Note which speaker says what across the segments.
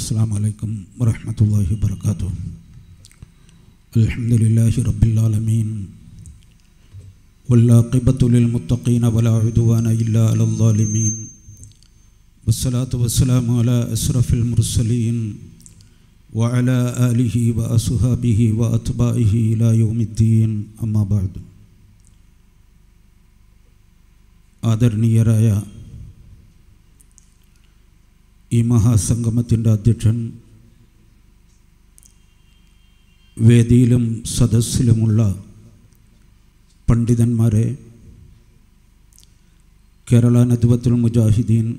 Speaker 1: السلام عليكم ورحمة الله وبركاته الحمد لله رب العالمين والعاقبة للمتقين ولا عدوان إلا على الظالمين والصلاة والسلام على أشرف المرسلين وعلى آله وأصحابه وأتباعه إلى يوم الدين أما بعد ആദരണീയരായ ഈ മഹാസംഗമത്തിൻ്റെ അധ്യക്ഷൻ വേദിയിലും സദസ്സിലുമുള്ള പണ്ഡിതന്മാരെ Kerala Nadvathul Mujahideen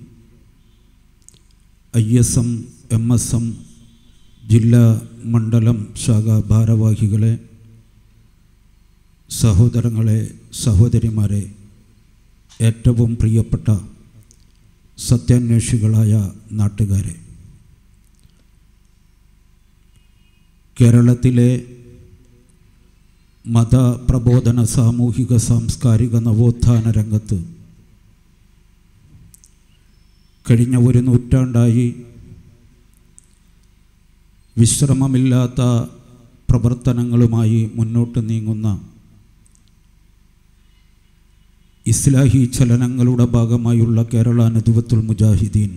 Speaker 1: I S M M S M ജില്ലാ മണ്ഡലം ശാഖാ ഭാരവാഹികളെ സഹോദരങ്ങളെ സഹോദരിമാരെ ഏറ്റവും പ്രിയപ്പെട്ട സത്യാന്വേഷികളായ നാട്ടുകാരെ കേരളത്തിലെ മതപ്രബോധന സാമൂഹിക സാംസ്കാരിക നവോത്ഥാന രംഗത്ത് കഴിഞ്ഞ ഒരു നൂറ്റാണ്ടായി വിശ്രമമില്ലാത്ത പ്രവർത്തനങ്ങളുമായി മുന്നോട്ട് നീങ്ങുന്ന ഇസ്ലാഹി ചലനങ്ങളുടെ ഭാഗമായുള്ള കേരള നദുവത്തുൽ മുജാഹിദീൻ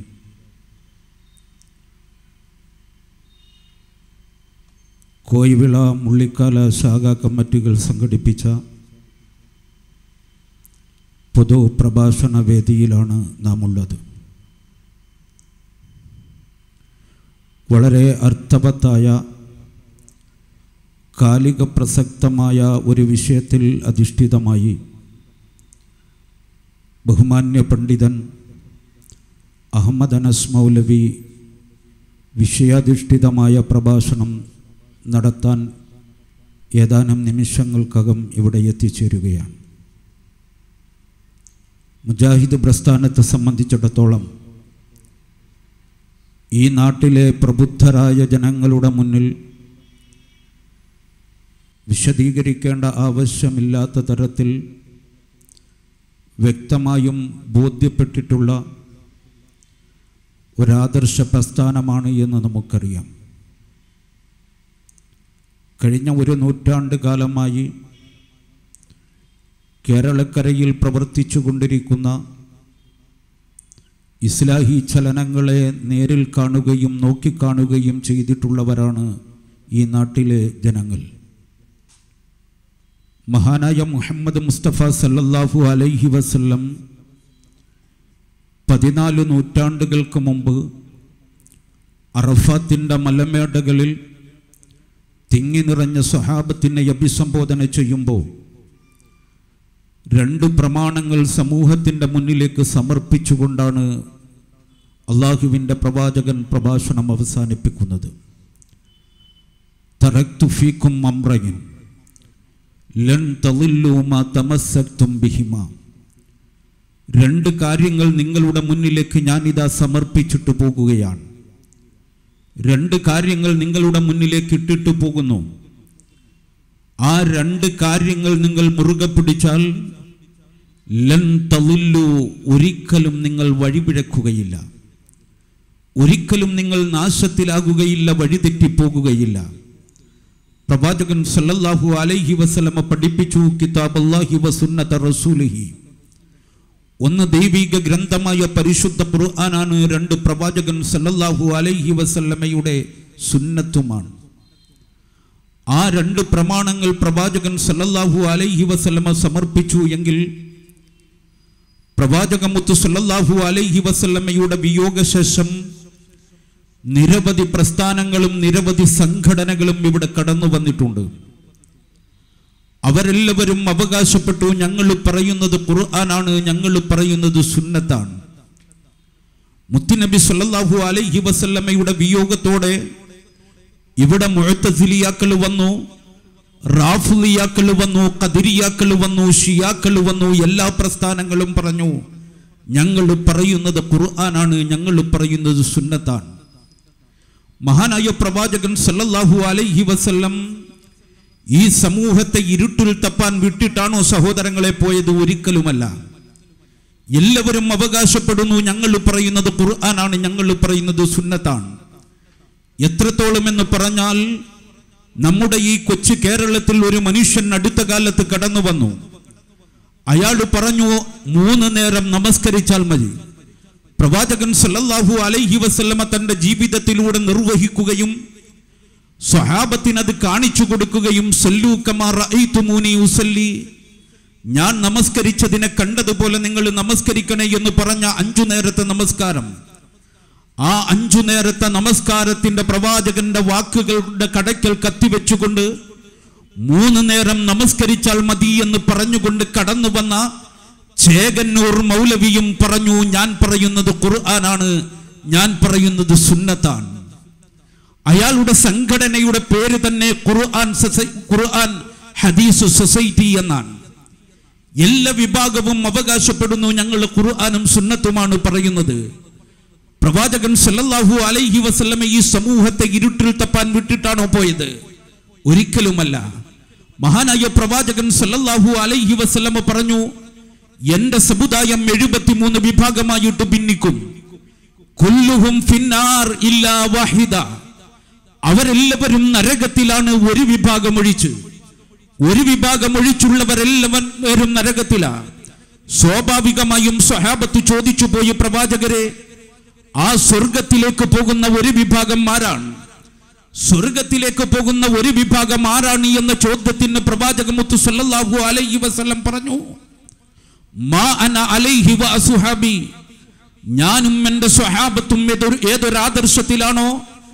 Speaker 1: കോയിവിള മുള്ളിക്കാല ശാഖാ കമ്മിറ്റികൾ സംഘടിപ്പിച്ച പൊതു പ്രഭാഷണ വേദിയിലാണ് നാം ഉള്ളത് വളരെ അർത്ഥവത്തായ കാലിക പ്രസക്തമായ ഒരു വിഷയത്തിൽ അധിഷ്ഠിതമായി ബഹുമാന്യ പണ്ഡിതൻ അഹമ്മദ് അനസ് മൗലവി വിഷയാധിഷ്ഠിതമായ പ്രഭാഷണം നടത്താൻ ഏതാനും നിമിഷങ്ങൾക്കകം ഇവിടെ എത്തിച്ചേരുകയാണ് മുജാഹിദ് പ്രസ്ഥാനത്തെ സംബന്ധിച്ചിടത്തോളം ഈ നാട്ടിലെ പ്രബുദ്ധരായ ജനങ്ങളുടെ മുന്നിൽ വിശദീകരിക്കേണ്ട ആവശ്യമില്ലാത്ത തരത്തിൽ വ്യക്തമായും ബോധ്യപ്പെട്ടിട്ടുള്ള ഒരാദർശ പ്രസ്ഥാനമാണ് എന്ന് നമുക്കറിയാം കഴിഞ്ഞ ഒരു നൂറ്റാണ്ട് കാലമായി കേരളക്കരയിൽ പ്രവർത്തിച്ചു കൊണ്ടിരിക്കുന്ന ഇസ്ലാഹി ചലനങ്ങളെ നേരിൽ കാണുകയും നോക്കിക്കാണുകയും ചെയ്തിട്ടുള്ളവരാണ് ഈ നാട്ടിലെ ജനങ്ങൾ മഹാനായ മുഹമ്മദ് മുസ്തഫ സല്ലല്ലാഹു അലൈഹി വസല്ലം പതിനാല് നൂറ്റാണ്ടുകൾക്ക് മുമ്പ് അറഫാത്തിൻ്റെ മലമേടകളിൽ തിങ്ങി നിറഞ്ഞ സ്വഹാബത്തിനെ അഭിസംബോധന ചെയ്യുമ്പോൾ രണ്ട് പ്രമാണങ്ങൾ സമൂഹത്തിൻ്റെ മുന്നിലേക്ക് സമർപ്പിച്ചുകൊണ്ടാണ് അള്ളാഹുവിൻ്റെ പ്രവാചകൻ പ്രഭാഷണം അവസാനിപ്പിക്കുന്നത് തറക്തു ഫീക്കും അമ്രയിൻ ലൻ തളില്ലൂമ തമസക്തും ബിഹിമ രണ്ട് കാര്യങ്ങൾ നിങ്ങളുടെ മുന്നിലേക്ക് ഞാനിതാ സമർപ്പിച്ചിട്ട് പോകുകയാണ് രണ്ട് കാര്യങ്ങൾ നിങ്ങളുടെ മുന്നിലേക്ക് ഇട്ടിട്ട് പോകുന്നു ആ രണ്ട് കാര്യങ്ങൾ നിങ്ങൾ മുറുകെ പിടിച്ചാൽ ലൻ തളില്ലു ഒരിക്കലും നിങ്ങൾ വഴിപിഴക്കുകയില്ല ഒരിക്കലും നിങ്ങൾ നാശത്തിലാകുകയില്ല വഴിതെറ്റിപ്പോകുകയില്ല പ്രവാചകൻ സല്ലല്ലാഹു അലൈഹി വസല്ലമ പഠിപ്പിച്ചു കിതാബ് അല്ലാഹി വസുന്നത റസൂലിഹി ഒന്ന് ദൈവിക ഗ്രന്ഥമായ പരിശുദ്ധ ഖുർആനാണ് രണ്ട് പ്രവാചകൻ സല്ലല്ലാഹു അലൈഹി വസല്ലമയുടെ സുന്നത്തുമാണ് ആ രണ്ട് പ്രമാണങ്ങൾ പ്രവാചകൻ സല്ലല്ലാഹു അലൈഹി വസല്ലമ സമർപ്പിച്ചു എങ്കിൽ പ്രവാചകമുത്തു സല്ലല്ലാഹു അലൈഹി വസല്ലമയുടെ വിയോഗശേഷം നിരവധി പ്രസ്ഥാനങ്ങളും നിരവധി സംഘടനകളും ഇവിടെ കടന്നു വന്നിട്ടുണ്ട് അവരെല്ലാവരും അവകാശപ്പെട്ടു ഞങ്ങൾ പറയുന്നത് ഖുർആനാണ് ഞങ്ങൾ പറയുന്നത് സുന്നത്താണ് മുത്തുനബി സല്ലല്ലാഹു അലൈഹി വസല്ലമയുടെ വിയോഗത്തോടെ ഇവിടെ മുഴത്തസിലിയാക്കൾ വന്നു റാഫുലിയാക്കൾ വന്നു കതിരിയാക്കൾ വന്നു ഷിയാക്കൾ വന്നു എല്ലാ പ്രസ്ഥാനങ്ങളും പറഞ്ഞു ഞങ്ങൾ പറയുന്നത് ഖുർആനാണ് ഞങ്ങൾ പറയുന്നത് സുന്നത്താണ് മഹാനായ പ്രവാചകൻ സല്ലല്ലാഹു അലൈഹി വസല്ലം ഈ സമൂഹത്തെ ഇരുട്ടിൽ തപ്പാൻ വിട്ടിട്ടാണോ സഹോദരങ്ങളെ പോയത് ഒരിക്കലുമല്ല എല്ലാവരും അവകാശപ്പെടുന്നു ഞങ്ങൾ പറയുന്നത് ഖുർആനാണ് ഞങ്ങൾ പറയുന്നത് സുന്നത്താണ് എത്രത്തോളം എന്ന് പറഞ്ഞാൽ നമ്മുടെ ഈ കൊച്ചു കേരളത്തിൽ ഒരു മനുഷ്യൻ അടുത്ത കാലത്ത് കടന്നു വന്നു അയാൾ പറഞ്ഞു മൂന്ന് നേരം നമസ്കരിച്ചാൽ മതി പ്രവാചകൻ സല്ലല്ലാഹു അലൈഹി വസല്ലമ തന്റെ ജീവിതത്തിലൂടെ നിർവഹിക്കുകയും സ്വഹാബത്തിന് അത് കാണിച്ചു കൊടുക്കുകയും സല്ലു കമാർ റഅയ്തുമൂനി ഉസല്ലി ഞാൻ നമസ്കരിച്ചതിനെ കണ്ടതുപോലെ നിങ്ങൾ നമസ്കരിക്കണേ എന്ന് പറഞ്ഞ അഞ്ചു നേരത്തെ നമസ്കാരം ആ അഞ്ചു നേരത്തെ നമസ്കാരത്തിന്റെ പ്രവാചകന്റെ വാക്കുകളുടെ കടയ്ക്കൽ കത്തിവെച്ചുകൊണ്ട് മൂന്ന് നേരം നമസ്കരിച്ചാൽ മതി എന്ന് പറഞ്ഞുകൊണ്ട് കടന്നു വന്ന ചേകന്നൂർ മൗലവിയും പറഞ്ഞു ഞാൻ പറയുന്നത് ഖുർആനാണ് ഞാൻ പറയുന്നത് സുന്നത്താണ് അയാളുടെ സംഘടനയുടെ പേര് തന്നെ ഖുർആൻ സൊസൈ- ഖുർആൻ ഹദീസ് സൊസൈറ്റി എന്നാണ് എല്ലാ വിഭാഗവും അവകാശപ്പെടുന്നു ഞങ്ങൾ ഖുർആനും സുന്നത്തുമാണ് പറയുന്നത് പ്രവാചകൻ സല്ലല്ലാഹു അലൈഹി വസല്ലമ ഈ സമൂഹത്തെ ഇരുട്ടിൽ തപ്പാൻ വിട്ടിട്ടാണോ പോയത് ഒരിക്കലുമല്ല മഹാനായ പ്രവാചകൻ സല്ലല്ലാഹു അലൈഹി വസല്ലമ പറഞ്ഞു എന്റെ സമുദായം എഴുപത്തിമൂന്ന് വിഭാഗമായിട്ട് ഭിന്നിക്കും കുല്ലുഹും ഫിന്നാർ ഇല്ലാ വാഹിദ അവരെല്ലാവരും നരകത്തിലാണ് ഒരു വിഭാഗം ഒഴിച്ച് ഒരു വിഭാഗം ഒഴിച്ചുള്ളവരെല്ലാവരും നരകത്തിലാ സ്വാഭാവികമായും സ്വഹാബത്ത് ചോദിച്ചു പോയി പ്രവാചകരെ ആ സ്വർഗത്തിലേക്ക് പോകുന്ന ഒരു വിഭാഗം ആരാണ് സ്വർഗത്തിലേക്ക് പോകുന്ന ഒരു വിഭാഗം ആരാണ് എന്ന ചോദ്യത്തിന് പ്രവാചകമുത്തു സല്ലല്ലാഹു അലൈഹി വസല്ലം പറഞ്ഞു മാ അന അലൈഹി വ അസുഹാബി ഞാനും എൻ്റെ സ്വഹാബത്തും ഏതൊരു ഏതൊരു ആദർശത്തിലാണോ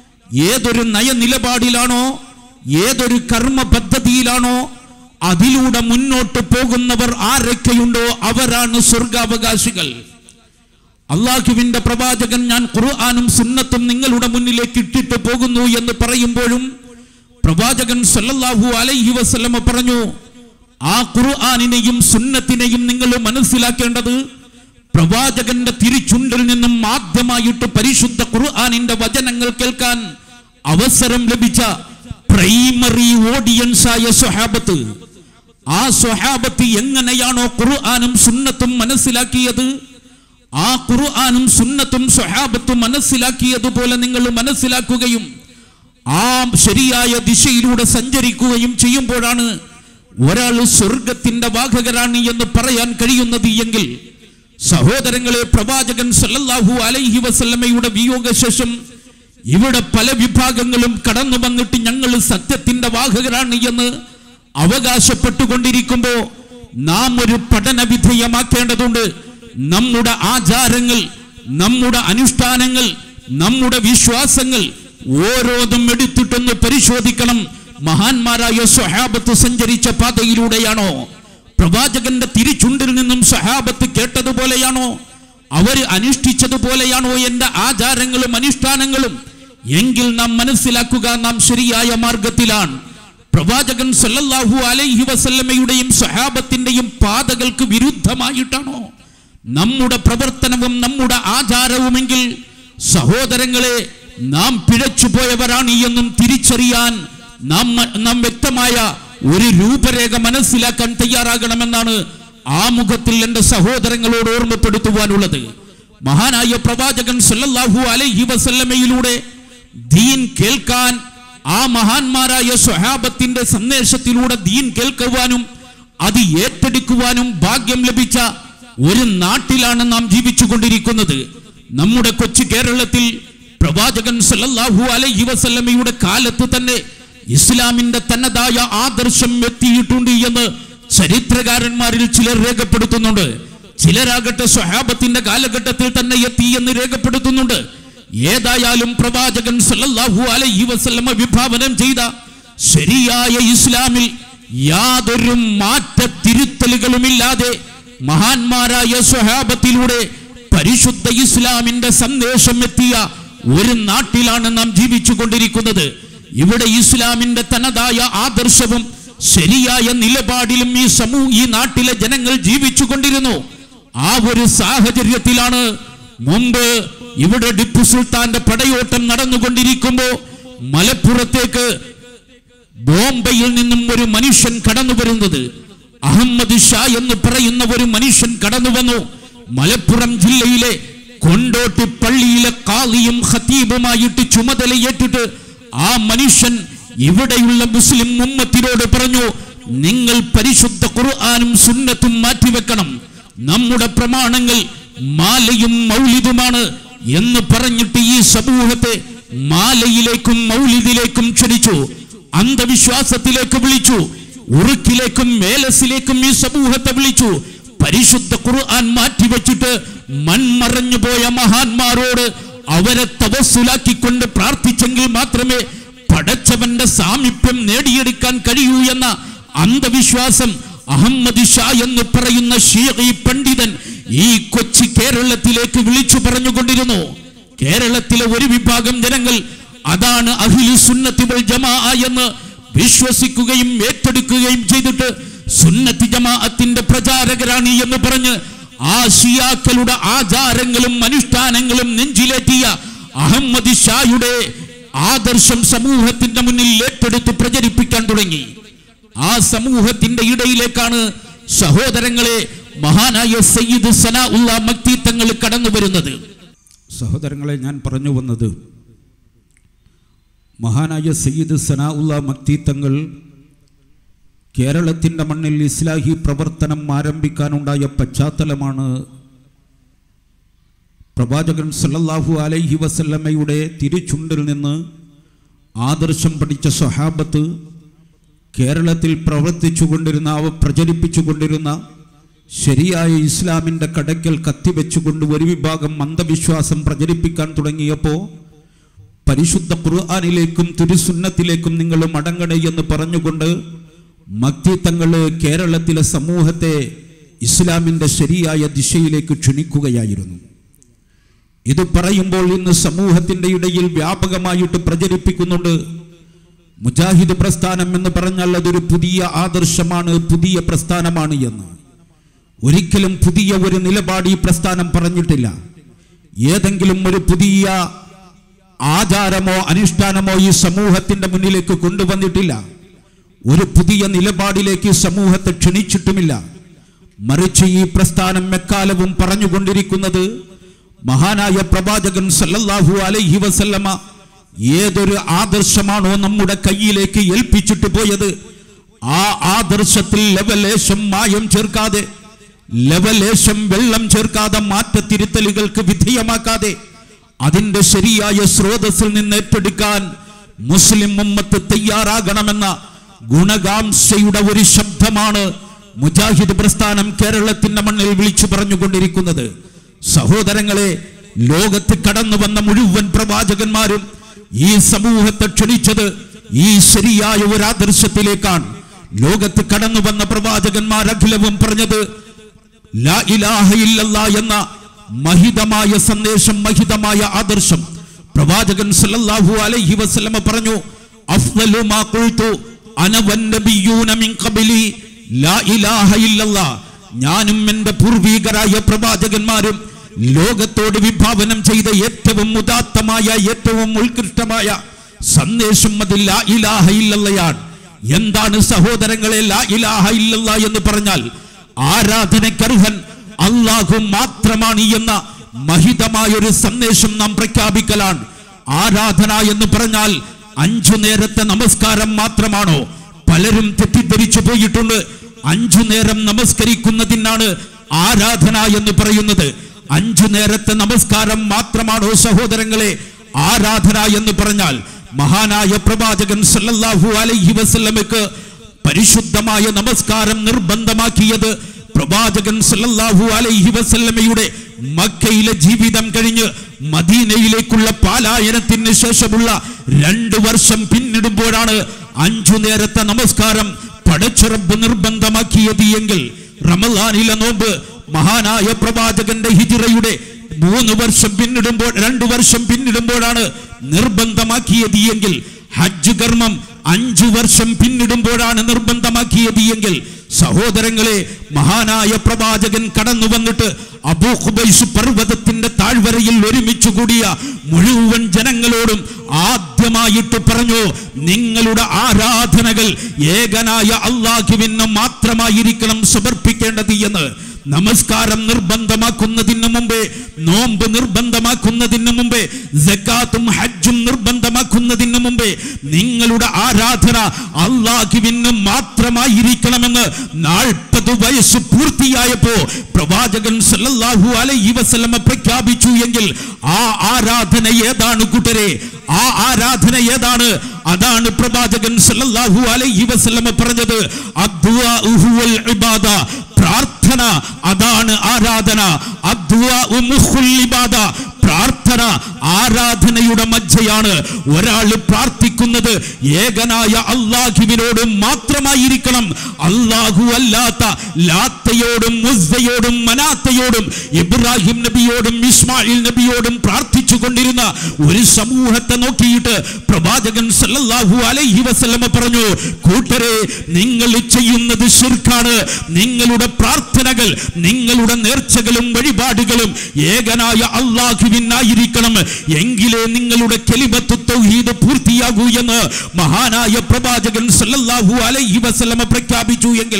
Speaker 1: ഏതൊരു നയനിലപാടിലാണോ ഏതൊരു കർമ്മ പദ്ധതിയിലാണോ അതിലൂടെ മുന്നോട്ട് പോകുന്നവർ ആരൊക്കെയുണ്ടോ അവരാണ് സ്വർഗാവകാശികൾ അള്ളാഹുവിന്റെ പ്രവാചകൻ ഞാൻ ഖുർആാനും സുന്നത്തും നിങ്ങളുടെ മുന്നിലേക്ക് ഇട്ടിട്ട് പോകുന്നു എന്ന് പറയുമ്പോഴും പ്രവാചകൻ സല്ലല്ലാഹു അലൈഹി വസല്ലമ പറഞ്ഞു ആ ഖുർആാനിനെയും സുന്നത്തിനെയും നിങ്ങൾ മനസ്സിലാക്കേണ്ടത് പ്രവാചകന്റെ തിരിച്ചുണ്ടിൽ നിന്നും ആദ്യമായിട്ട് പരിശുദ്ധ ഖുർആാനിന്റെ വചനങ്ങൾ കേൾക്കാൻ അവസരം ലഭിച്ച പ്രൈമറി ഓഡിയൻസ് ആയ സ്വഹാബത്ത് ആ സ്വഹാബത്ത് എങ്ങനെയാണോ ഖുർആാനും സുന്നത്തും മനസ്സിലാക്കിയത് ആ ഖുർആാനും സുന്നത്തും സ്വഹാബത്തും മനസ്സിലാക്കിയതുപോലെ നിങ്ങൾ മനസ്സിലാക്കുകയും ആ ശരിയായ ദിശയിലൂടെ സഞ്ചരിക്കുകയും ചെയ്യുമ്പോഴാണ് ഒരാൾ സ്വർഗത്തിന്റെ വാഹകരാണ് എന്ന് പറയാൻ കഴിയുന്നത് എങ്കിൽ സഹോദരങ്ങളെ പ്രവാചകൻ സല്ലല്ലാഹു അലൈഹി വസല്ലമയുടെ വിയോഗശേഷം ഇവിടെ പല വിഭാഗങ്ങളും കടന്നു വന്നിട്ട് ഞങ്ങൾ സത്യത്തിന്റെ വാഹകരാണ് എന്ന് അവകാശപ്പെട്ടുകൊണ്ടിരിക്കുമ്പോ നാം ഒരു പഠന വിധേയമാക്കേണ്ടതുണ്ട് നമ്മുടെ ആചാരങ്ങൾ നമ്മുടെ അനുഷ്ഠാനങ്ങൾ നമ്മുടെ വിശ്വാസങ്ങൾ ഓരോന്നും എടുത്തിട്ടൊന്ന് പരിശോധിക്കണം മഹാന്മാരായ സ്വഹാബത്ത് സഞ്ചരിച്ച പാതയിലൂടെയാണോ പ്രവാചകന്റെ തിരിച്ചുണ്ടിൽ നിന്നും സ്വഹാബത്ത് കേട്ടതുപോലെയാണോ അവർ അനുഷ്ഠിച്ചതുപോലെയാണോ എന്റെ ആചാരങ്ങളും അനുഷ്ഠാനങ്ങളും എങ്കിൽ നാം മനസ്സിലാക്കുക നാം ശരിയായ മാർഗത്തിലാണ് പ്രവാചകൻ സല്ലല്ലാഹു അലൈഹി വസല്ലമയുടെയും സ്വഹാബത്തിന്റെയും പാതകൾക്ക് വിരുദ്ധമായിട്ടാണോ നമ്മുടെ പ്രവർത്തനവും നമ്മുടെ ആചാരവുമെങ്കിൽ സഹോദരങ്ങളെ നാം പിഴച്ചുപോയവരാണ് എന്നും തിരിച്ചറിയാൻ നാം നാം വ്യക്തമായ ഒരു രൂപരേഖ മനസ്സിലാക്കാൻ തയ്യാറാകണമെന്നാണ് ആ മുഖത്തിൽ എൻ്റെ സഹോദരങ്ങളോട് ഓർമ്മപ്പെടുത്തുവാനുള്ളത് മഹാനായ പ്രവാചകൻ സല്ലല്ലാഹു അലൈഹി വസല്ലമയിലൂടെ ദീൻ കേൾക്കാൻ ആ മഹാന്മാരായ സ്വഹാബത്തിന്റെ സന്ദേശത്തിലൂടെ ദീൻ കേൾക്കുവാനും അത് ഏറ്റെടുക്കുവാനും ഭാഗ്യം ലഭിച്ച ഒരു നാട്ടിലാണ് നാം ജീവിച്ചു കൊണ്ടിരിക്കുന്നത് നമ്മുടെ കൊച്ചു കേരളത്തിൽ പ്രവാചകൻ സല്ലല്ലാഹു അലൈഹി വസല്ലമയുടെ കാലത്ത് തന്നെ ഇസ്ലാമിന്റെ തന്നതായ ആദർശം എത്തിയിട്ടുണ്ട് എന്ന് ചരിത്രകാരന്മാരിൽ ചിലർ രേഖപ്പെടുത്തുന്നുണ്ട് ചിലരാകട്ടെ സ്വഹാബത്തിന്റെ കാലഘട്ടത്തിൽ തന്നെ എത്തി എന്ന് രേഖപ്പെടുത്തുന്നുണ്ട് ഏതായാലും പ്രവാചകൻ സല്ലല്ലാഹു അലൈഹി വസല്ലമ വിഭാവനം ചെയ്ത ശരിയായ ഇസ്ലാമിൽ യാതൊരു മാറ്റ തിരുത്തലുകളുമില്ലാതെ മഹാന്മാരായ സ്വഹാബത്തിലൂടെ പരിശുദ്ധ ഇസ്ലാമിന്റെ സന്ദേശം എത്തിയ ഒരു നാട്ടിലാണ് നാം ജീവിച്ചു കൊണ്ടിരിക്കുന്നത് ഇവിടെ ഇസ്ലാമിന്റെ തനതായ ആദർശവും ശരിയായ നിലപാടിലും ഈ സമൂഹ ഈ നാട്ടിലെ ജനങ്ങൾ ജീവിച്ചു കൊണ്ടിരുന്നു ആ ഒരു സാഹചര്യത്തിലാണ് മുമ്പ് ഇവിടെ ടിപ്പു സുൽത്താന്റെ പടയോട്ടം നടന്നുകൊണ്ടിരിക്കുമ്പോ മലപ്പുറത്തേക്ക് ബോംബെയിൽ നിന്നും ഒരു മനുഷ്യൻ കടന്നു വരുന്നത് അഹമ്മദ് ഷാ എന്ന് പറയുന്ന ഒരു മനുഷ്യൻ കടന്നു വന്നു മലപ്പുറം ജില്ലയിലെ
Speaker 2: കൊണ്ടോട്ടി പള്ളിയിലെ കാളിയും ഖത്തീബുമായിട്ട് ചുമതലയേറ്റിട്ട് ആ മനുഷ്യൻ ഇവിടെയുള്ള മുസ്ലിം ഉമ്മത്തിനോട് പറഞ്ഞു നിങ്ങൾ പരിശുദ്ധ ഖുർആാനും സുന്നത്തും മാറ്റിവെക്കണം നമ്മുടെ പ്രമാണങ്ങൾ മാലയും മൗലിദുമാണ് എന്ന് പറഞ്ഞിട്ട് ഈ സമൂഹത്തെ മാലയിലേക്കും മൗലിദിലേക്കും ക്ഷണിച്ചു അന്ധവിശ്വാസത്തിലേക്ക് വിളിച്ചു ഉറുക്കിലേക്കും മേലസിലേക്കും ഈ സമൂഹത്തെ വിളിച്ചു പരിശുദ്ധ ഖുർആൻ മാറ്റിവെച്ചിട്ട് മൺമറഞ്ഞു പോയ മഹാന്മാരോട് അവരെ തവസ്സുലാക്കിക്കൊണ്ട് പ്രാർത്ഥിച്ചെങ്കിൽ മാത്രമേ പടച്ചവന്റെ സാമീപ്യം നേടിയെടുക്കാൻ കഴിയൂ എന്ന അന്ധവിശ്വാസം അഹമ്മദ് ഷാ എന്ന് പറയുന്ന ഷീഖി പണ്ഡിതൻ ഈ കൊച്ചി കേരളത്തിലേക്ക് വിളിച്ചു പറഞ്ഞുകൊണ്ടിരുന്നു കേരളത്തിലെ ഒരു വിഭാഗം ജനങ്ങൾ അതാണ് അഹിലു സുന്നത്തി വൽ ജമാ എന്ന് വിശ്വസിക്കുകയും ഏറ്റെടുക്കുകയും ചെയ്തിട്ട് സുന്നത്തി ജമാഅത്തിന്റെ പ്രചാരകരാണ് എന്ന് പറഞ്ഞ് ആ ഷിയാക്കളുടെ ആചാരങ്ങളും അനുഷ്ഠാനങ്ങളും നെഞ്ചിലേറ്റിയ അഹമ്മദ് ഷായുടെ ആദർശം സമൂഹത്തിന്റെ മുന്നിൽ ഏറ്റെടുത്ത് പ്രചരിപ്പിക്കാൻ തുടങ്ങി ആ സമൂഹത്തിന്റെ ഇടയിലേക്കാണ് സഹോദരങ്ങളെ മഹാനായ സയ്യിദ് സനാ ഉള്ള മക്തി തങ്ങൾ കടന്നു വരുന്നത്
Speaker 1: സഹോദരങ്ങളെ ഞാൻ പറഞ്ഞു വന്നത് മഹാനായ സയ്യിദ് സനാ ഉള്ള മക്തി തങ്ങൾ കേരളത്തിൻ്റെ മണ്ണിൽ ഇസ്ലാഹി പ്രവർത്തനം ആരംഭിക്കാനുണ്ടായ പശ്ചാത്തലമാണ് പ്രവാചകൻ സല്ലല്ലാഹു അലൈഹി വസല്ലമ്മയുടെ തിരുചുണ്ടിൽ നിന്ന് ആദർശം പഠിച്ച സ്വഹാബത്ത് കേരളത്തിൽ പ്രവർത്തിച്ചു കൊണ്ടിരുന്ന അവ പ്രചരിപ്പിച്ചു കൊണ്ടിരുന്ന ശരിയായ ഇസ്ലാമിൻ്റെ കടയ്ക്കൽ കത്തിവെച്ചുകൊണ്ട് ഒരു വിഭാഗം അന്ധവിശ്വാസം പ്രചരിപ്പിക്കാൻ തുടങ്ങിയപ്പോൾ പരിശുദ്ധ ഖുർആാനിലേക്കും തിരുസുന്നത്തിലേക്കും നിങ്ങൾ മടങ്ങണേ എന്ന് പറഞ്ഞുകൊണ്ട് മക്തി തങ്ങൾ കേരളത്തിലെ സമൂഹത്തെ ഇസ്ലാമിൻ്റെ ശരിയായ ദിശയിലേക്ക് ക്ഷണിക്കുകയായിരുന്നു ഇത് പറയുമ്പോൾ ഇന്ന് സമൂഹത്തിൻ്റെ ഇടയിൽ വ്യാപകമായിട്ട് പ്രചരിപ്പിക്കുന്നുണ്ട് മുജാഹിദ് പ്രസ്ഥാനം എന്ന് പറഞ്ഞാൽ അതൊരു പുതിയ ആദർശമാണ് പുതിയ പ്രസ്ഥാനമാണ് എന്ന് ഒരിക്കലും പുതിയ ഒരു നിലപാട് ഈ പ്രസ്ഥാനം പറഞ്ഞിട്ടില്ല ഏതെങ്കിലും ഒരു പുതിയ ആചാരമോ അനുഷ്ഠാനമോ ഈ സമൂഹത്തിന്റെ മുന്നിലേക്ക് കൊണ്ടുവന്നിട്ടില്ല ഒരു പുതിയ നിലപാടിലേക്ക് ഈ സമൂഹത്തെ ക്ഷണിച്ചിട്ടുമില്ല മറിച്ച് ഈ പ്രസ്ഥാനം എക്കാലവും പറഞ്ഞുകൊണ്ടിരിക്കുന്നത് മഹാനായ പ്രവാചകൻ സല്ലല്ലാഹു അലൈഹി വസല്ലമ ഏതൊരു ആദർശമാണോ നമ്മുടെ കയ്യിലേക്ക് ഏൽപ്പിച്ചിട്ട് പോയത് ആ ആദർശത്തിൽ ലവലേശം മായം ചേർക്കാതെ ലവലേശം വെള്ളം ചേർക്കാതെ മാറ്റത്തിരുത്തലുകൾക്ക് വിധേയമാക്കാതെ അതിന്റെ ശരിയായ സ്രോതസ്സിൽ നിന്ന് ഏറ്റെടുക്കാൻ മുസ്ലിം ഉമ്മത്ത് തയ്യാറാകണമെന്ന ഗുണകാംക്ഷയുടെ ഒരു ശബ്ദമാണ് മുജാഹിദ് പ്രസ്ഥാനം കേരളത്തിന്റെ മണ്ണിൽ വിളിച്ചു പറഞ്ഞുകൊണ്ടിരിക്കുന്നത് സഹോദരങ്ങളെ ലോകത്ത് കടന്നു വന്ന മുഴുവൻ പ്രവാചകന്മാരും ഈ സമൂഹത്തെ ക്ഷണിച്ചത് ഈ ശരിയായ ഒരു ആദർശത്തിലേക്കാണ് ലോകത്ത് കടന്നു വന്ന പ്രവാചകന്മാർ അഖിലവും പറഞ്ഞത് ലാ ഇലാഹ ഇല്ലല്ലാ എന്ന മഹിതമായ സന്ദേശം മഹിതമായ ആദർശം പ്രവാചകൻ സല്ലല്ലാഹു അലൈഹി വസല്ലമ പറഞ്ഞു അഫ്ളലു മാ ഖുൽതു അന വന്നബിയൂന മിൻ ഖബലി ലാ ഇലാഹ ഇല്ലല്ലാ ഞാനും എൻ്റെ പൂർവീകരായ പ്രവാചകന്മാരും ലോകത്തോട് വിഭാവനം ചെയ്ത ഏറ്റവും ഉദാത്തമായ ഏറ്റവും ഉത്കൃഷ്ടമായ സന്ദേശം അത് ലാ ഇലാഹ ഇല്ലല്ലയാണ് എന്താണ് സഹോദരങ്ങളെ ലാ ഇലാഹ ഇല്ലല്ല എന്ന് പറഞ്ഞാൽ ആരാധനക്കർഹൻ അള്ളാഹു മാത്രമാണ് എന്ന മഹിതമായ ഒരു സന്ദേശം നാം പ്രഖ്യാപിക്കലാണ് ആരാധന എന്ന് പറഞ്ഞാൽ അഞ്ചു നേരത്തെ നമസ്കാരം മാത്രമാണോ പലരും തെറ്റിദ്ധരിച്ചു പോയിട്ടുണ്ട് അഞ്ചു നേരം നമസ്കരിക്കുന്നതിനാണ് ആരാധന എന്ന് പറയുന്നത് അഞ്ചു നേരത്തെ നമസ്കാരം മാത്രമാണോ സഹോദരങ്ങളെ ആരാധന എന്ന് പറഞ്ഞാൽ മഹാനായ പ്രവാചകൻ സല്ലല്ലാഹു അലൈഹി വസല്ലമക്ക് പരിശുദ്ധമായ നമസ്കാരം നിർബന്ധമാക്കിയത് പ്രവാചകൻ സല്ലല്ലാഹു അലൈഹി വസല്ലമയുടെ മക്കയിലെ ജീവിതം കഴിഞ്ഞ് മദീനയിലേക്കുള്ള പാലായനത്തിന് ശേഷമുള്ള രണ്ടു വർഷം പിന്നിടുമ്പോഴാണ് അഞ്ചു നേരത്തെ നമസ്കാരം പടച്ചുറപ്പ് നിർബന്ധമാക്കിയത് എങ്കിൽ റമദാനിലെ നോമ്പ് മഹാനായ പ്രവാചകന്റെ ഹിജിറയുടെ മൂന്ന് വർഷം പിന്നിടുമ്പോൾ രണ്ടു വർഷം പിന്നിടുമ്പോഴാണ് നിർബന്ധമാക്കിയത് എങ്കിൽ ഹജ്ജ് കർമ്മം അഞ്ചു വർഷം പിന്നിടുമ്പോഴാണ് നിർബന്ധമാക്കിയത് എങ്കിൽ സഹോദരങ്ങളെ മഹാനായ പ്രവാചകൻ കടന്നു വന്നിട്ട് അബൂ ഖുബൈസ് പർവ്വതത്തിന്റെ താഴ്വരയിൽ ഒരുമിച്ച് കൂടിയ മുഴുവൻ ജനങ്ങളോടും ആദ്യമായിട്ട് പറഞ്ഞു നിങ്ങളുടെ ആരാധനകൾ ഏകനായ അള്ളാഹുവിന് മാത്രമായിരിക്കണം സമർപ്പിക്കേണ്ടത് എന്ന്
Speaker 2: നമസ്കാരം നിർബന്ധമാക്കുന്നതിന് മുമ്പേ നോമ്പ് നിർബന്ധമാക്കുന്നതിന് മുമ്പേ ജക്കാത്തും ഹജ്ജും നിർബന്ധമാക്കുന്നതിന് മുമ്പേ നിങ്ങളുടെ ആരാധന അള്ളാഹുവിന് മാത്രമായിരിക്കണമെന്ന് നാൽപ്പത് വയസ്സ് പൂർത്തിയായപ്പോ പ്രവാചകൻ സല്ലല്ലാഹു അലൈഹി വസല്ലമ പ്രഖ്യാപിച്ചു എങ്കിൽ ആ ആരാധന ഏതാണ് കൂട്ടരെ ആ ആരാധന ഏതാണ് അതാണ് പ്രവാചകൻ സല്ലല്ലാഹു അലൈഹി വസല്ലമ പറഞ്ഞത് അദ്ദുആഉ ഹുവൽ ഇബാദ പ്രാർത്ഥന അതാണ് ആരാധന അദ്ദുആഉ മുഖുൽ ഇബാദ പ്രാർത്ഥന ആരാധനയുടെ മജ്ജയാണ് ഒരാൾ പ്രാർത്ഥിക്കുന്നത് ഏകനായ അള്ളാഹുവിനോട് മാത്രമായിരിക്കണം അള്ളാഹു അല്ലാത്ത ലാത്തയോടും മുസ്സയോടും മനാത്തയോടും ഇബ്രാഹിം നബിയോടും ഇസ്മായിൽ നബിയോടും പ്രാർത്ഥിച്ചു കൊണ്ടിരുന്ന ഒരു സമൂഹത്തെ നോക്കിയിട്ട് പ്രവാചകൻ സല്ലല്ലാഹു അലൈഹി വസല്ലമ പറഞ്ഞു കൂട്ടരെ നിങ്ങൾ ചെയ്യുന്നത് ശിർക്കാണ് നിങ്ങളുടെ പ്രാർത്ഥനകൾ നിങ്ങളുടെ നേർച്ചകളും വഴിപാടുകളും ഏകനായ അള്ളാഹുവിനായിരിക്കണം എങ്കിലേ നിങ്ങളുടെ കെലിമത്ത് തൗഹീദ് പൂർത്തിയാകൂ എന്ന് മഹാനായ പ്രവാചകൻ സല്ലല്ലാഹു അലൈഹി വസല്ലമ പ്രഖ്യാപിച്ചു എങ്കിൽ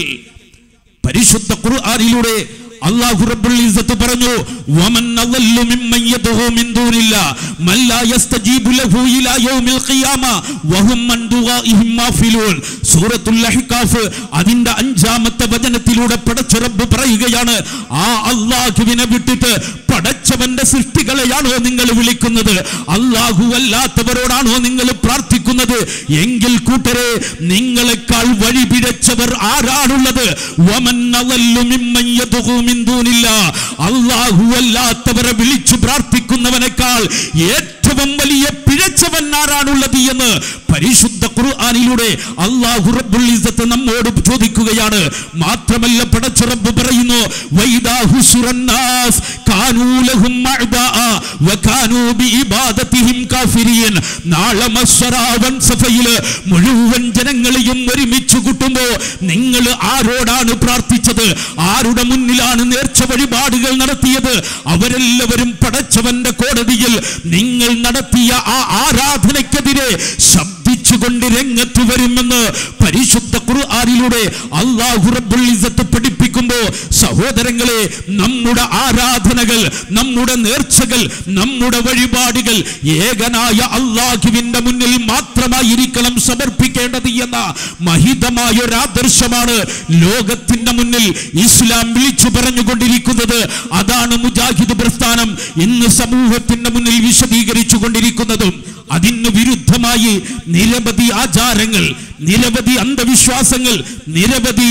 Speaker 2: പരിശുദ്ധ ഖുർആനിലൂടെ അല്ലാഹു റബ്ബുൽ ഇസ്സത്ത് പറഞ്ഞു വമൻ അളല്ലു മിമ്മൻ യദ്ഉ മിൻ ദൂനില്ലാ മൻ ലാ യസ്തജീബു ലഹു ഇലാ യൗമിൽ ഖിയാമ വഹും മൻ ദുആഇഹിം മാഫിലൂൻ സൂറത്തുൽ അഹ്കാഫ് അതിന്റെ അഞ്ചാമത്തെ വചനത്തിലൂടെ പടച്ച റബ്ബ് പറയുകയാണ് ആ അല്ലാഹുവിനെ വിട്ടിട്ട് പടച്ചവന്റെ സൃഷ്ടികളെയാണോ നിങ്ങൾ വിളിക്കുന്നത് അല്ലാഹു അല്ലാത്തവരോടാണോ നിങ്ങൾ പ്രാർത്ഥിക്കുന്നത് എങ്കിൽ കൂട്ടരെ നിങ്ങളെക്കാൾ വഴി പിഴച്ചവർ ആരാണുള്ളത് വമൻ അളല്ലു മിമ്മൻ യദ്ഉ മിൻ ദൂനില്ലാ അല്ലാഹു അല്ലാത്തവരെ വിളിച്ചു പ്രാർത്ഥിക്കുന്നവനേക്കാൾ ഏറ്റവും വലിയ പിഴച്ചവൻ ആരാണുള്ളത് എന്ന് പരിശുദ്ധ ഖുർആനിലൂടെ അല്ലാഹു റബ്ബുൽ ഇസ്സത്ത് നമ്മോട് ചോദിക്കുകയാണ് മാത്രമല്ല പടച്ച റബ്ബ് പറയുന്നു വൈദാ ഹുസുറൻ നാസ് കാനൂ ലഹും അഅദാഅ വകാനൂ ബിഇബാദതിഹിം കാഫിരീൻ നാളെ മസ്സറാവൻ സഫയിൽ മുഴുവൻ ജനങ്ങളെയും ഒരുമിച്ച് കൂട്ടുമ്പോൾ നിങ്ങൾ ആരോടാണ് പ്രാർത്ഥിച്ചത് ആരുടെ മുന്നിലാണ് നേർച്ച വഴിപാടുകൾ നടത്തിയത് അവരെല്ലാവരും പടച്ചവന്റെ കോടതിയിൽ നിങ്ങൾ നടത്തിയ ആ ആരാധനയ്ക്കെതിരെ ശബ്ദിച്ചുകൊണ്ട് രംഗത്ത് വരുമെന്ന് പരിശുദ്ധ ഖുർആനിലൂടെ അല്ലാഹു റബ്ബുൽ ഇസ്സത്ത് പഠിപ്പിക്കുമ്പോൾ സഹോദരങ്ങളെ നമ്മുടെ ആരാധനകൾ നമ്മുടെ നേർച്ചകൾ നമ്മുടെ വഴിപാടുകൾ ഏകനായ അള്ളാഹുവിന്റെ മുന്നിൽ മാത്രമായിരിക്കണം സമർപ്പിക്കേണ്ടത് എന്ന മഹിതമായ ഒരു ആദർശമാണ് ലോകത്തിന്റെ മുന്നിൽ ഇസ്ലാം വിളിച്ചു പറഞ്ഞുകൊണ്ടിരിക്കുന്നത് അതാണ് മുജാഹിദ് പ്രസ്ഥാനം ഇന്ന് സമൂഹത്തിന്റെ മുന്നിൽ വിശദീകരിച്ചു കൊണ്ടിരിക്കുന്നതും അതിന് വിരുദ്ധമായി നിരവധി ആചാരങ്ങൾ നിരവധി അന്ധവിശ്വാസങ്ങൾ നിരവധി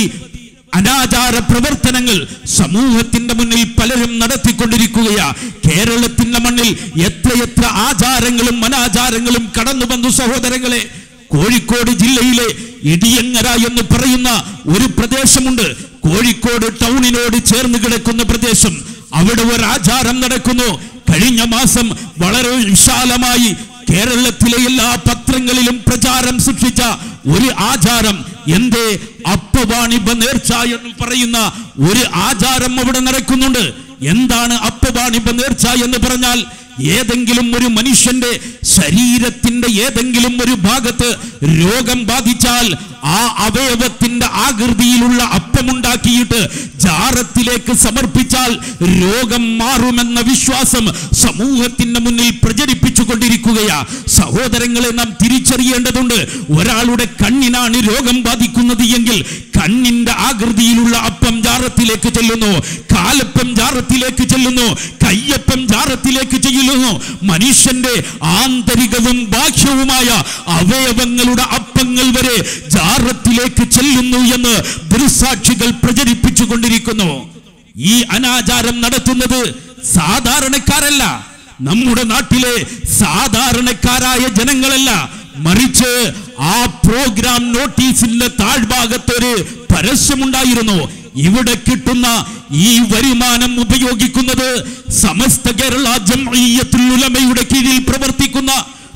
Speaker 2: അനാചാര പ്രവർത്തനങ്ങൾ സമൂഹത്തിന്റെ മുന്നിൽ പലരും നടത്തിക്കൊണ്ടിരിക്കുകയാ കേരളത്തിന്റെ മണ്ണിൽ എത്രയെത്ര ആചാരങ്ങളും അനാചാരങ്ങളും കടന്നു വന്നു സഹോദരങ്ങളെ കോഴിക്കോട് ജില്ലയിലെ ഇടിയങ്ങര എന്ന് പറയുന്ന ഒരു പ്രദേശമുണ്ട് കോഴിക്കോട് ടൗണിനോട് ചേർന്ന് കിടക്കുന്ന പ്രദേശം അവിടെ ഒരു ആചാരം നടക്കുന്നു കഴിഞ്ഞ മാസം വളരെ വിശാലമായി കേരളത്തിലെ എല്ലാ പത്രങ്ങളിലും പ്രചാരം സൃഷ്ടിച്ച ഒരു ആചാരം എന്തേ അപ്പവാണിബ നേർച്ച എന്ന് പറയുന്ന ഒരു ആചാരം അവിടെ നടക്കുന്നുണ്ട് എന്താണ് അപ്പവാണിബ നേർച്ച എന്ന് പറഞ്ഞാൽ ഏതെങ്കിലും ഒരു മനുഷ്യന്റെ ശരീരത്തിന്റെ ഏതെങ്കിലും ഒരു ഭാഗത്ത് രോഗം ബാധിച്ചാൽ ആ അവയവത്തിന്റെ ആകൃതിയിലുള്ള അപ്പമുണ്ടാക്കിയിട്ട് ജാറത്തിലേക്ക് സമർപ്പിച്ചാൽ രോഗം മാറുമെന്ന വിശ്വാസം സമൂഹത്തിന്റെ മുന്നിൽ പ്രചരിപ്പിച്ചു കൊണ്ടിരിക്കുകയാ സഹോദരങ്ങളെ നാം തിരിച്ചറിയേണ്ടതുണ്ട് ഒരാളുടെ കണ്ണിനാണ് രോഗം ബാധിക്കുന്നത് എങ്കിൽ കണ്ണിന്റെ ആകൃതിയിലുള്ള അപ്പം ജാറത്തിലേക്ക് ചെല്ലുന്നു കാലപ്പം ജാറത്തിലേക്ക് ചെല്ലുന്നു കയ്യപ്പം ജാറത്തിലേക്ക് ചെല്ലുന്നു മനുഷ്യന്റെ ആന്തരികവും ബാഹ്യവുമായ അവയവങ്ങളുടെ അപ്പങ്ങൾ വരെ ജാറത്തിലേക്ക് ചെല്ലുന്നു എന്ന് ദൃസാക്ഷികൾ പ്രചരിപ്പിച്ചു കൊണ്ടിരിക്കുന്നു ഈ അനാചാരം നടത്തുന്നത് സാധാരണക്കാരല്ല നമ്മുടെ നാട്ടിലെ സാധാരണക്കാരായ ജനങ്ങളല്ല മറിച്ച് ആ പ്രോഗ്രാം നോട്ടീസിന്റെ താഴ്ഭാഗത്തൊരു പരസ്യമുണ്ടായിരുന്നു ഇവിടെ കിട്ടുന്ന ഈ വരുമാനം ഉപയോഗിക്കുന്നത് സമസ്ത കേരള ജംഇയ്യത്തുൽ ഉലമയുടെ കീഴിൽ പ്രവർത്തിക്കുന്ന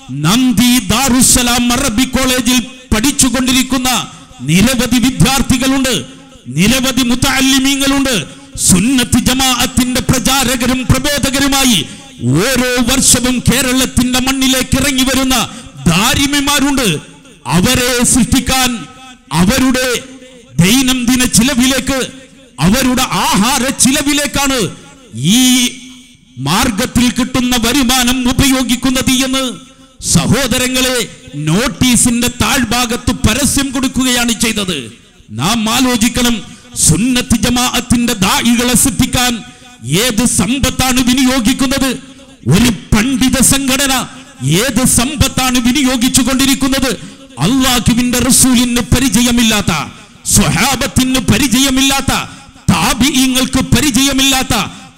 Speaker 2: നന്ദി ദാറുസലാം അറബി കോളേജിൽ പഠിച്ചുകൊണ്ടിരിക്കുന്ന നിരവധി വിദ്യാർത്ഥികളുണ്ട് നിരവധി മുത്തല്ലിമീങ്ങളുണ്ട് സുന്നത്ത് ജമാഅത്തിന്റെ പ്രചാരകരും പ്രബോധകരുമായി ഓരോ വർഷവും കേരളത്തിന്റെ മണ്ണിലേക്ക് ഇറങ്ങി വരുന്ന ദാരിമ്യമാരുണ്ട് അവരെ സൃഷ്ടിക്കാൻ അവരുടെ ദൈനംദിന ചിലവിലേക്ക് അവരുടെ ആഹാര ചിലവിലേക്കാണ് ഈ മാർഗത്തിൽ കിട്ടുന്ന വരുമാനം ഉപയോഗിക്കുന്നത് എന്ന് സഹോദരങ്ങളെ നോട്ടീസിന്റെ താഴ്ഭാഗത്ത് പരസ്യം കൊടുക്കുകയാണ് ചെയ്തത് നാം ആലോചിക്കണം സുന്നത്ത് ജമാഅത്തിന്റെ ദായികളെ സൃഷ്ടിക്കാൻ ഏത് സമ്പത്താണ് വിനിയോഗിക്കുന്നത് ഒരു പണ്ഡിത സംഘടന ഏത് സമ്പത്താണ് വിനിയോഗിച്ചു കൊണ്ടിരിക്കുന്നത് അള്ളാഹുവിന്റെ റസൂലിന് പരിചയമില്ലാത്ത സ്വഹാബത്തിന് പരിചയമില്ലാത്ത താപിങ്ങൾക്ക് പരിചയമില്ലാത്ത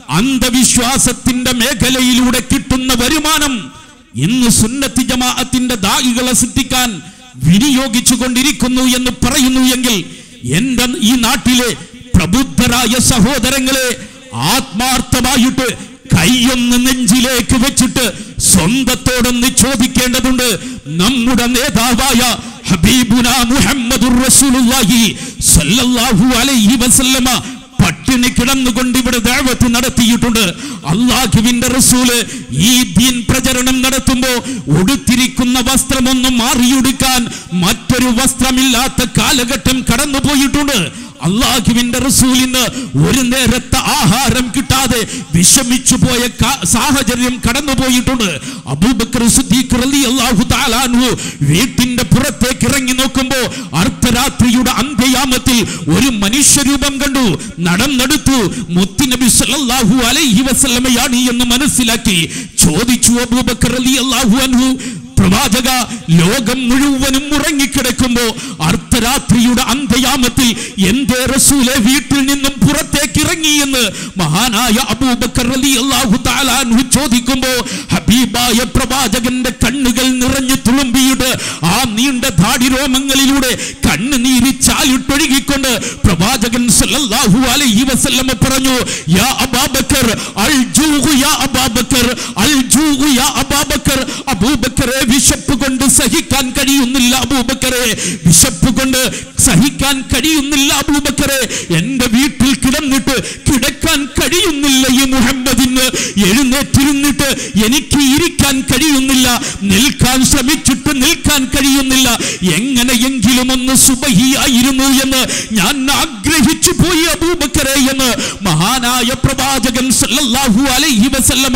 Speaker 2: അന്ധവിശ്വാസത്തിന്റെ മേഖലയിലൂടെ കിട്ടുന്ന വരുമാനം ഇന്ന് സുന്നത്തി ജമാഅത്തിന്റെ ദായികളെ സൃഷ്ടിക്കാൻ വിനിയോഗിച്ചു കൊണ്ടിരിക്കുന്നു എന്ന് പറയുന്നു എങ്കിൽ എന്റെ ഈ നാട്ടിലെ പ്രബുദ്ധരായ സഹോദരങ്ങളെ ആത്മാർത്ഥമായിട്ട് കൈയൊന്ന് നെഞ്ചിലേക്ക് വെച്ചിട്ട് സ്വന്തത്തോടൊന്ന് ചോദിക്കേണ്ടതുണ്ട് നമ്മുടെ നേതാവായ ഹബീബുന മുഹമ്മദുർ റസൂലുള്ളാഹി സല്ലല്ലാഹു അലൈഹി വസല്ലമ പട്ടിണി കിടന്നുകൊണ്ട് ഇവിടെ ദഅവത്ത് നടത്തിയിട്ടുണ്ട് അള്ളാഹുവിന്റെ റസൂല് ഈ ദീൻ പ്രചരണം നടത്തുമ്പോ ഉടുത്തിരിക്കുന്ന വസ്ത്രമൊന്ന് മാറിയുടുക്കാൻ മറ്റൊരു വസ്ത്രമില്ലാത്ത കാലഘട്ടം കടന്നുപോയിട്ടുണ്ട് അള്ളാഹുവിന്റെ റസൂലിന് ഒരു നേരത്തെ ആഹാരം കിട്ടാതെ വിഷമിച്ചു പോയ കാ- സാഹചര്യം കടന്നുപോയിട്ടുണ്ട് അബൂബക്കർ സിദ്ദീഖ് റളിയല്ലാഹു തആല അൻഹു വീട്ടിന്റെ പുറത്തേക്ക് ഇറങ്ങി നോക്കുമ്പോ അർദ്ധരാത്രിയുടെ അന്ത്യയാമത്തിൽ ഒരു മനുഷ്യരൂപം കണ്ടു നടന്നെടുത്തു മുത്തുനബി സല്ലല്ലാഹു അലൈഹി വസല്ലമയാണ് എന്ന് മനസ്സിലാക്കി ചോദിച്ചു അബൂബക്കർ റളിയല്ലാഹു അൻഹു പ്രവാചക ലോകം മുഴുവനും ഉറങ്ങിക്കിടക്കുമ്പോ അർദ്ധരാത്രിയുടെ അന്ത്യയാമത്തിൽ എന്റെ റസൂലെ വീട്ടിൽ നിന്നും പുറത്തേക്ക് ഇറങ്ങി എന്ന് മഹാനായ അബൂബക്കർ റളിയല്ലാഹു തആല അൻഹു ചോദിക്കുമ്പോ ഹബീബായ പ്രവാചകന്റെ കണ്ണുകൾ നിറഞ്ഞു തുളുമ്പിയിട്ട് ആ നീണ്ട ധാടിരോമങ്ങളിലൂടെ കണ്ണുനീര് ചാലിട്ടൊഴുകിക്കൊണ്ട് പ്രവാചകൻ സല്ലല്ലാഹു അലൈഹി വസല്ലമ പറഞ്ഞു യാ അബാബക്കർ അൽ ജൂഹു യാ അബാബക്കർ അൽ ജൂഹു യാ അബാബക്കർ അബൂബക്കറെ വിശപ്പ് കൊണ്ട് സഹിക്കാൻ കഴിയുന്നില്ല അബൂബക്കറെ വിശപ്പ് കൊണ്ട് സഹിക്കാൻ കഴിയുന്നില്ല അബൂബക്കറെ എന്റെ വീട്ടിൽ കിടന്നിട്ട് കിടക്കാൻ കഴിയുന്നില്ല ഈ മുഹമ്മദിന് എഴുന്നേറ്റിരുന്നിട്ട് എനിക്ക് ഇരിക്കാൻ കഴിയുന്നില്ല നിൽക്കാൻ ശ്രമിച്ചിട്ട് നിൽക്കാൻ കഴിയുന്നില്ല എങ്ങനെയെങ്കിലും ഒന്ന് സുബഹിയായിരുന്നു എന്ന് ഞാൻ ആഗ്രഹിച്ചു പോയി അബൂബക്കറെ എന്ന് മഹാനായ പ്രവാചകൻ സല്ലല്ലാഹു അലൈഹി വസല്ലമ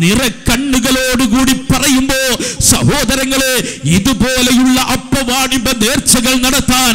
Speaker 2: നിറക്കണ്ണുകളോടുകൂടി പറയുമ്പോ സഹോദരങ്ങളെ ഇതുപോലെയുള്ള അപ്പവാണിഭ നേർച്ചകൾ നടത്താൻ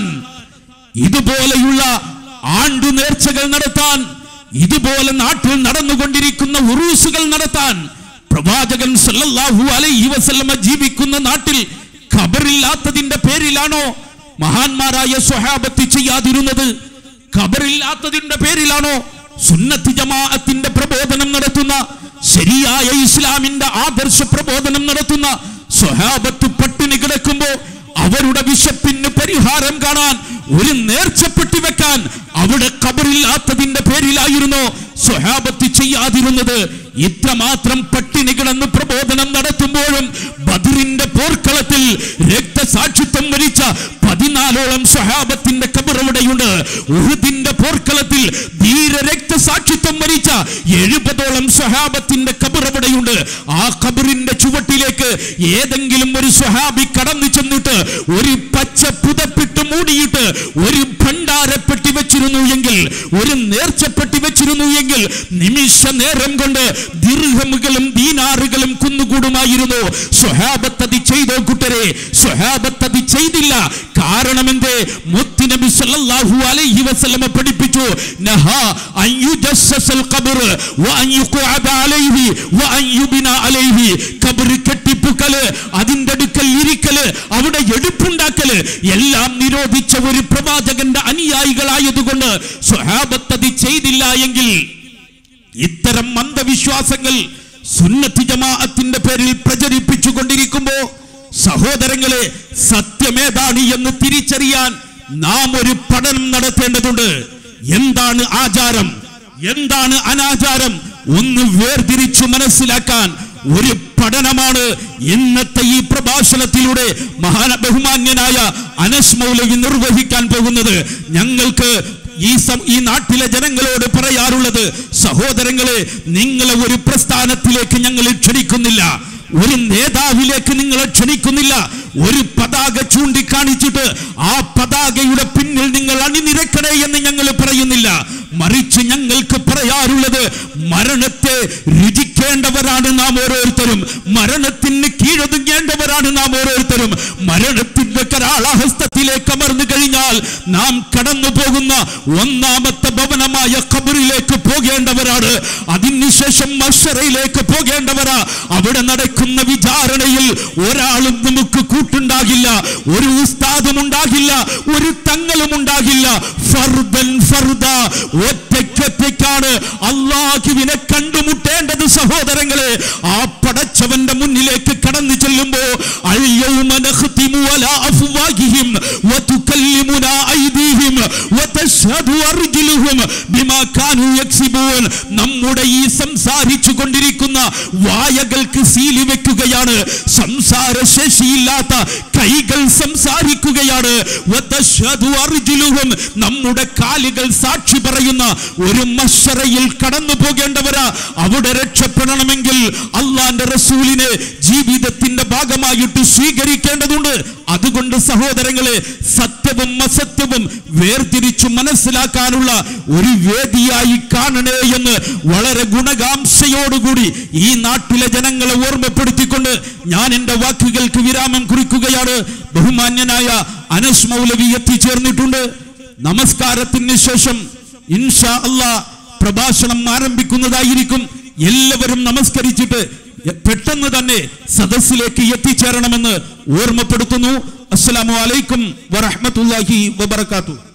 Speaker 2: ഇതുപോലെയുള്ള ആണ്ടു നേർച്ചകൾ നടത്താൻ ഇതുപോലെ നാട്ടിൽ നടന്നുകൊണ്ടിരിക്കുന്ന ഉറൂസുകൾ നടത്താൻ പ്രവാചകൻ സല്ലല്ലാഹു അലൈഹി വസല്ലമ ജീവിക്കുന്ന നാട്ടിൽ ഖബറില്ലാത്തതിന്റെ പേരിലാണോ മഹാന്മാരായ സ്വഹാബത്ത് ചെയ്യാതിരുന്നത് ഖബറില്ലാത്തതിന്റെ പേരിലാണോ സുന്നത്ത് ജമാഅത്തിന്റെ പ്രബോധനം നടത്തുന്ന ശരിയായ ഇസ്ലാമിന്റെ ആദർശ പ്രബോധനം നടത്തുന്ന സ്വഹാബത്ത് പട്ടിണി കിടക്കുമ്പോ അവരുടെ വിശപ്പിന് പരിഹാരം കാണാൻ ഒരു നേർച്ചപ്പെട്ടി വെക്കാൻ അവിടെ കബറില്ലാത്തതിന്റെ പേരിലായിരുന്നു സ്വഹാബത്ത് ചെയ്യാതിരുന്നത് ഇത്രമാത്രം പട്ടിണി കിടന്ന് പ്രബോധനം നടത്തുമ്പോഴും ബദറിന്റെ പോർക്കളത്തിൽ രക്തസാക്ഷിത്വം വരിച്ച പതിനാലോളം സ്വഹാബത്തിന്റെ കബർ അവിടെയുണ്ട് ഉഹുദിന്റെ പോർക്കളത്തിൽ ധീര രക്തസാക്ഷിത്വം വരിച്ച എഴുപതോളം സ്വഹാബത്തിന്റെ കബർ അവിടെയുണ്ട് ആ കബറിന്റെ ചുവട്ടിലേക്ക് ഏതെങ്കിലും ഒരു സ്വഹാബി കടന്നു ചെന്നിട്ട് ഒരു പച്ച പുതപ്പിട്ട് മൂടിയിട്ട് ഒരു ഭണ്ഡാരപ്പെട്ടി വെച്ചിരുന്നു എങ്കിൽ ഒരു നേർച്ചപ്പെട്ടി വെച്ചിരുന്നു എങ്കിൽ നിമിഷ നേരം കൊണ്ട് ദീർഘമുകളും ദീനാറുകളും കുന്നുകൂടുമായിരുന്നു സ്വഹാബത്ത് അത് ചെയ്തോ കുട്ടരെ സ്വഹാബത്ത് അത് ചെയ്തില്ല കാരണം എന്തേ മുത്തുനബി സല്ലല്ലാഹു അലൈഹി വസല്ലമ പഠിപ്പിച്ചു നഹാ അൻ യുജസ്സസൽ ഖബർ വ അൻ യുഖഅദ അലൈഹി വ അൻ യുബിന അലൈഹി ഖബർ കെട്ടിപ്പുക്കല് അതിന്റെ അടുക്കൽ ഇരിക്കല് അവിടെ എടുപ്പുണ്ടാക്കല് എല്ലാം നിരോധിച്ച ഒരു പ്രവാചകന്റെ അനുയായികളായതുകൊണ്ട് സ്വഹാബത്ത് അത് ചെയ്തില്ല എങ്കിൽ ഇത്തരം അന്ധവിശ്വാസങ്ങൾ സുന്നത്തി ജമാഅത്തിന്റെ പേരിൽ പ്രചരിപ്പിച്ചു കൊണ്ടിരിക്കുമ്പോ സഹോദരങ്ങളെ സത്യമേതാണ് എന്ന് തിരിച്ചറിയാൻ നാം ഒരു പഠനം നടത്തേണ്ടതുണ്ട് എന്താണ് ആചാരം എന്താണ് അനാചാരം ഒന്ന് വേർതിരിച്ചു മനസ്സിലാക്കാൻ ഒരു പഠനമാണ് ഇന്നത്തെ ഈ പ്രഭാഷണത്തിലൂടെ മഹാന ബഹുമാന്യനായ അനസ് മൗലവി നിർവഹിക്കാൻ പോകുന്നത് ഞങ്ങൾക്ക് ഈ സം- ഈ നാട്ടിലെ ജനങ്ങളോട് പറയാറുള്ളത് സഹോദരങ്ങളെ നിങ്ങളെ ഒരു പ്രസ്ഥാനത്തിലേക്ക് ഞങ്ങൾ ക്ഷണിക്കുന്നില്ല ഒരു നേതാവിലേക്ക് നിങ്ങളെ ക്ഷണിക്കുന്നില്ല ഒരു പതാക ചൂണ്ടിക്കാണിച്ചിട്ട് ആ പതാകയുടെ പിന്നിൽ നിങ്ങൾ അണിനിരക്കണേ എന്ന് ഞങ്ങൾ പറയുന്നില്ല മറിച്ച് നാം കടന്നു പോകുന്ന ഒന്നാമത്തെ ഭവനമായ ഖബറിലേക്ക് പോകേണ്ടവരാണ് അതിനുശേഷം മഷറയിലേക്ക് പോകേണ്ടവരാ അവിടെ നടക്കുന്ന വിചാരണയിൽ ഒരാളും നമുക്ക് കൂട്ടുണ്ടാകില്ല ഒരു ഉസ്താദും ഉണ്ടാകില്ല ഒരു തങ്ങളും ഉണ്ടാകില്ല ഫർദൻ ഫർദ ഒറ്റയ്ക്കൊറ്റയ്ക്കാണ് അള്ളാഹുവിനെ കണ്ടുമുട്ടേണ്ടത് സഹോദരങ്ങളെ ആ പടച്ചവന്റെ മുന്നിലേക്ക് കടന്നു ചെല്ലുമ്പോ അൽയൗമ നഖ്തിമു അലാ അഫ്വാഹിഹിം വതുകല്ലിമുനാ ഐദീഹിം വതശ്ഹദു അർജുലുഹും ബിമാ കാനൂ യക്സിബൂൻ നമ്മുടെ ഈ സംസാരിച്ചു കൊണ്ടിരിക്കുന്ന വായകൾക്ക് സീലി വെക്കുകയാണ് സംസാര ശേഷിയില്ലാത്ത കൈകൾ സംസാരിക്കുകയാണ് വതശ്ഹദു അർജുലുഹും നമ്മുടെ കാലുകൾ സാക്ഷി പറയുന്ന ഒരു മഷറയിൽ കടന്നു പോകേണ്ടവരാ അവിടെ രക്ഷപ്പെടണമെങ്കിൽ അള്ളാന്റെ റസൂലിനെ ജീവിതത്തിന്റെ ഭാഗമായിട്ട് സ്വീകരിക്കേണ്ടതുണ്ട് അതുകൊണ്ട് സഹോദരങ്ങളെ സത്യവും അസത്യവും വേർതിരിച്ചു മനസ്സിലാക്കാനുള്ള ഒരു വേദിയായി കാണണേ എന്ന് വളരെ ഗുണകാംക്ഷയോടുകൂടി ഈ നാട്ടിലെ ജനങ്ങളെ ഓർമ്മപ്പെടുത്തിക്കൊണ്ട് ഞാൻ എൻ്റെ വാക്കുകൾക്ക് വിരാമം കുറിക്കുകയാണ് ബഹുമാന്യനായ അനസ് മൗലവി എത്തിച്ചേർന്നിട്ടുണ്ട് നമസ്കാരത്തിന് ശേഷം ഇൻഷാ അല്ലാ പ്രഭാഷണം ആരംഭിക്കുന്നതായിരിക്കും എല്ലാവരും നമസ്കരിച്ചിട്ട് പെട്ടെന്ന് തന്നെ സദസ്സിലേക്ക് എത്തിച്ചേരണമെന്ന് ഓർമ്മപ്പെടുത്തുന്നു അസ്സലാമു അലൈക്കും വറഹ്മത്തുള്ളാഹി വബറകാതുഹു